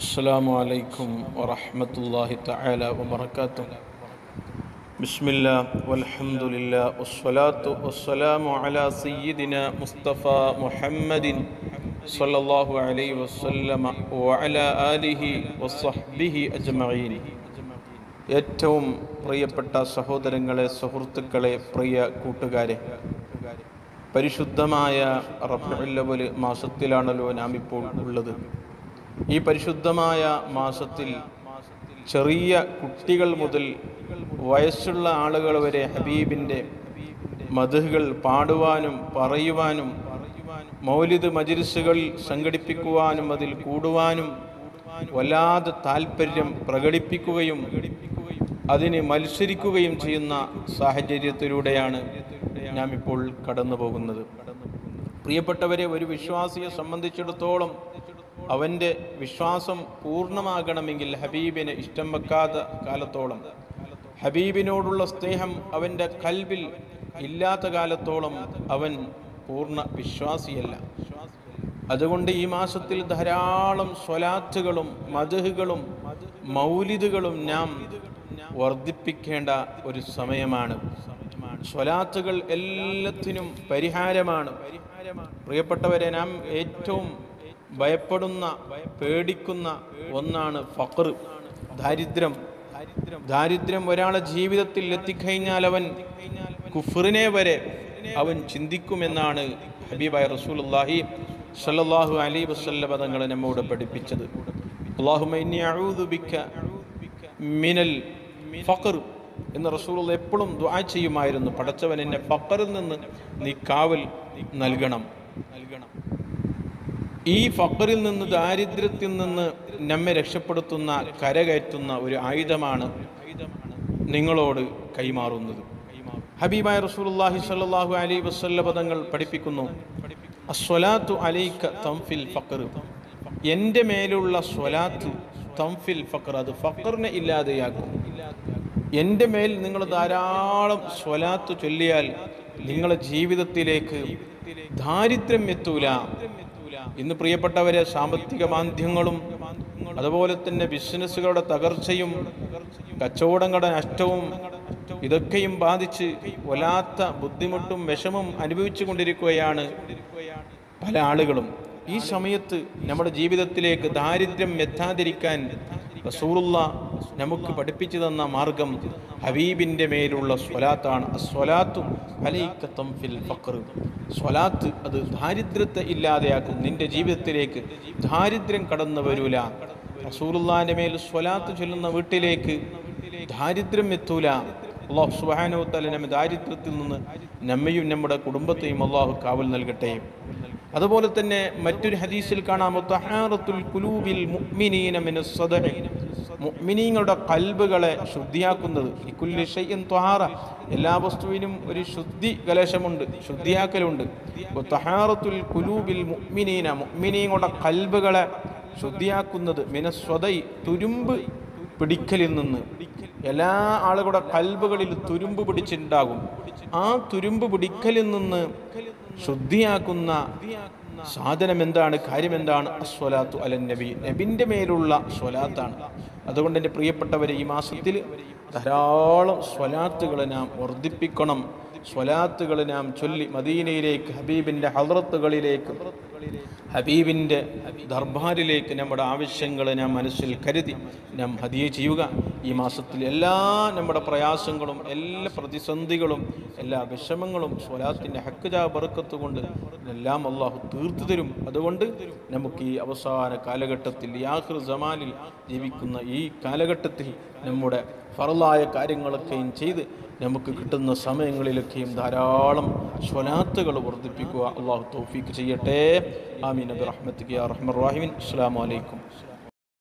السلام عليكم ورحمة الله تعالى وبركاته بسم الله والحمد لله والصلاة والسلام على سيدنا مصطفى محمد صلى الله عليه وسلم وعلى آله وصحبه أجمعين ഏറ്റവും പ്രിയപ്പെട്ട സഹോദരങ്ങളെ സുഹൃത്തുക്കളെ പ്രിയ കൂട്ടുകാരെ പരിശുദ്ധമായ റബ്ബുല്ലവൽ മാസത്തിലാണല്ലോ നാം ഇപ്പോൾ ഉള്ളത് ഈ പരിശുദ്ധമായ മാസത്തിൽ ചെറിയ കുട്ടികൾ മുതൽ വയസ്സുള്ള ആളുകൾ വരെ ഹബീബിൻ്റെ മധുകൾ പാടുവാനും പറയുവാനും മൗലിദ് മജിരിസുകൾ സംഘടിപ്പിക്കുവാനും അതിൽ കൂടുവാനും വല്ലാതെ താല്പര്യം പ്രകടിപ്പിക്കുകയും അതിന് മത്സരിക്കുകയും ചെയ്യുന്ന സാഹചര്യത്തിലൂടെയാണ് നാം ഇപ്പോൾ കടന്നു പോകുന്നത് പ്രിയപ്പെട്ടവരെ ഒരു വിശ്വാസിയെ സംബന്ധിച്ചിടത്തോളം അവൻ്റെ വിശ്വാസം പൂർണ്ണമാകണമെങ്കിൽ ഹബീബിനെ ഇഷ്ടം വെക്കാത്ത കാലത്തോളം ഹബീബിനോടുള്ള സ്നേഹം അവൻ്റെ കൽവിൽ ഇല്ലാത്ത കാലത്തോളം അവൻ പൂർണ്ണ വിശ്വാസിയല്ല അതുകൊണ്ട് ഈ മാസത്തിൽ ധാരാളം സ്വലാത്തുകളും മധുഹുകളും മൗലിദുകളും നാം വർദ്ധിപ്പിക്കേണ്ട ഒരു സമയമാണ് സ്വലാത്തുകൾ എല്ലാത്തിനും പരിഹാരമാണ് പ്രിയപ്പെട്ടവരെ നാം ഏറ്റവും ഭയപ്പെടുന്ന പേടിക്കുന്ന ഒന്നാണ് ഫക്ർ ദാരിദ്ര്യം ദാരിദ്ര്യം ഒരാളെ ജീവിതത്തിൽ എത്തിക്കഴിഞ്ഞാൽ അവൻ കുഫറിനെ വരെ അവൻ ചിന്തിക്കുമെന്നാണ് ഹബീബായ റസൂലുള്ളാഹി സല്ലല്ലാഹു അലൈഹി വസല്ലം പദങ്ങൾ നമ്മോട് പഠിപ്പിച്ചത് അല്ലാഹുമ്മ ഇന്നി അഊദു ബിക മിനൽ ഫഖർ എന്ന് റസൂലുള്ള എപ്പോഴും ദുആ ചെയ്യുമായിരുന്നു പടച്ചവൻ എന്നെ ഫഖറിൽ നിന്ന് നീ കാവൽ നൽകണം നൽകണം ഈ ഫഖറിൽ നിന്ന് ദാരിദ്ര്യത്തിൽ നിന്ന് നമ്മെ രക്ഷപ്പെടുത്തുന്ന കരകയറ്റുന്ന ഒരു ആയുധമാണ് നിങ്ങളോട് കൈമാറുന്നത് ഹബീബായ റസൂലുള്ളാഹി സ്വല്ലല്ലാഹു അലൈഹി വസല്ല പദങ്ങൾ പഠിപ്പിക്കുന്നു അസ്വലാത്തു അലൈക തംഫിൽ ഫഖർ എൻ്റെ മേലുള്ള സ്വലാത്ത് തംഫിൽ ഫഖർ അത് ഫഖറിനെ ഇല്ലാതെയാക്കും എൻ്റെ മേൽ നിങ്ങൾ ധാരാളം സ്വലാത്ത് ചൊല്ലിയാൽ നിങ്ങളുടെ ജീവിതത്തിലേക്ക് ദാരിദ്ര്യം എത്തൂല ഇന്ന് പ്രിയപ്പെട്ടവരെ സാമ്പത്തിക മാന്ദ്യങ്ങളും അതുപോലെ തന്നെ ബിസിനസ്സുകളുടെ തകർച്ചയും കച്ചവടങ്ങളുടെ നഷ്ടവും ഇതൊക്കെയും ബാധിച്ച് വല്ലാത്ത ബുദ്ധിമുട്ടും വിഷമം അനുഭവിച്ചു കൊണ്ടിരിക്കുകയാണ് പല ആളുകളും ഈ സമയത്ത് നമ്മുടെ ജീവിതത്തിലേക്ക് ദാരിദ്ര്യം എത്താതിരിക്കാൻ റസൂറുള്ള നമുക്ക് പഠിപ്പിച്ചു തന്ന മാർഗം ഹബീബിൻ്റെ മേലുള്ള സ്വലാത്താണ് സ്വലാത്തും അലൈക്കത്തം ഫിൽ ഫക്ർ സ്വലാത്ത് അത് ദാരിദ്ര്യത്തെ ഇല്ലാതെയാക്കും നിന്റെ ജീവിതത്തിലേക്ക് ദാരിദ്ര്യം കടന്നു വരൂല റസൂലുള്ളാന്റെ മേൽ സ്വലാത്ത് ചൊല്ലുന്ന വീട്ടിലേക്ക് ദാരിദ്ര്യം എത്തൂല അള്ളാഹു സുബാനോ തല നമ്മെ ദാരിദ്ര്യത്തിൽ നിന്ന് നമ്മയും നമ്മുടെ കുടുംബത്തെയും അള്ളാഹു കാവൽ നൽകട്ടെ അതുപോലെ തന്നെ മറ്റൊരു ഹദീസിൽ കാണാം തഹാറത്തുൽ കുലൂബിൽ മുഅ്മിനീന മിനസ് സദഖ മുഅ്മിനീങ്ങളുടെ കൽബുകളെ ശുദ്ധിയാക്കുന്നത് ഇക്കുല്ലി ഷൈഇൻ ത്വഹാറ എല്ലാ വസ്തുവിനും ഒരു ശുദ്ധി കലശമുണ്ട് ശുദ്ധിയാക്കലുണ്ട് തഹാറത്തുൽ കുലൂബിൽ മുഅ്മിനീന മുഅ്മിനീങ്ങളുടെ കൽബുകളെ ശുദ്ധിയാക്കുന്നത് മിനസ്വദൈ തുരുമ്പ് പിടിക്കലിൽ നിന്ന് എല്ലാ ആളുകളുടെ കൽബുകളിൽ തുരുമ്പ് പിടിച്ചിട്ടുണ്ടാകും ആ തുരുമ്പ് പിടിക്കലിൽ നിന്ന് ശുദ്ധിയാക്കുന്ന സാധനം എന്താണ് കാര്യം എന്താണ് അസ്വലാത്തു അലൻ നബി നബിൻ്റെ മേലുള്ള സ്വലാത്താണ് അതുകൊണ്ട് എൻ്റെ പ്രിയപ്പെട്ടവരെ ഈ മാസത്തിൽ ധാരാളം സ്വലാത്തുകൾ നാം വർദ്ധിപ്പിക്കണം സ്വലാത്തുകൾ നാം ചൊല്ലി മദീനയിലേക്ക് ഹബീബിൻ്റെ ഹദ്രത്തുകളിലേക്ക് ഹബീബിൻ്റെ ദർബാറിലേക്ക് നമ്മുടെ ആവശ്യങ്ങൾ നാം മനസ്സിൽ കരുതി നാം ഹദിയ ചെയ്യുക ഈ മാസത്തിൽ എല്ലാ നമ്മുടെ പ്രയാസങ്ങളും എല്ലാ പ്രതിസന്ധികളും എല്ലാ വിഷമങ്ങളും സ്വലാത്തിൻ്റെ ഹക്കുജാ ബറുക്കത്ത് കൊണ്ട് എല്ലാം അള്ളാഹു തീർത്തു തരും അതുകൊണ്ട് നമുക്ക് ഈ അവസാന കാലഘട്ടത്തിൽ ഈ ആഹൃ ജമാനിൽ ജീവിക്കുന്ന ഈ കാലഘട്ടത്തിൽ നമ്മുടെ ഫറലായ കാര്യങ്ങളൊക്കെയും ചെയ്ത് നമുക്ക് കിട്ടുന്ന സമയങ്ങളിലൊക്കെയും ധാരാളം സ്വലാത്തുകൾ വർദ്ധിപ്പിക്കുക അള്ളാഹു തൗഫീക്ക് ചെയ്യട്ടെ ആമീൻ അബി റഹ്മത്ത് റഹ്മർ റാഹിമിൻ അസ്സാം വലൈക്കും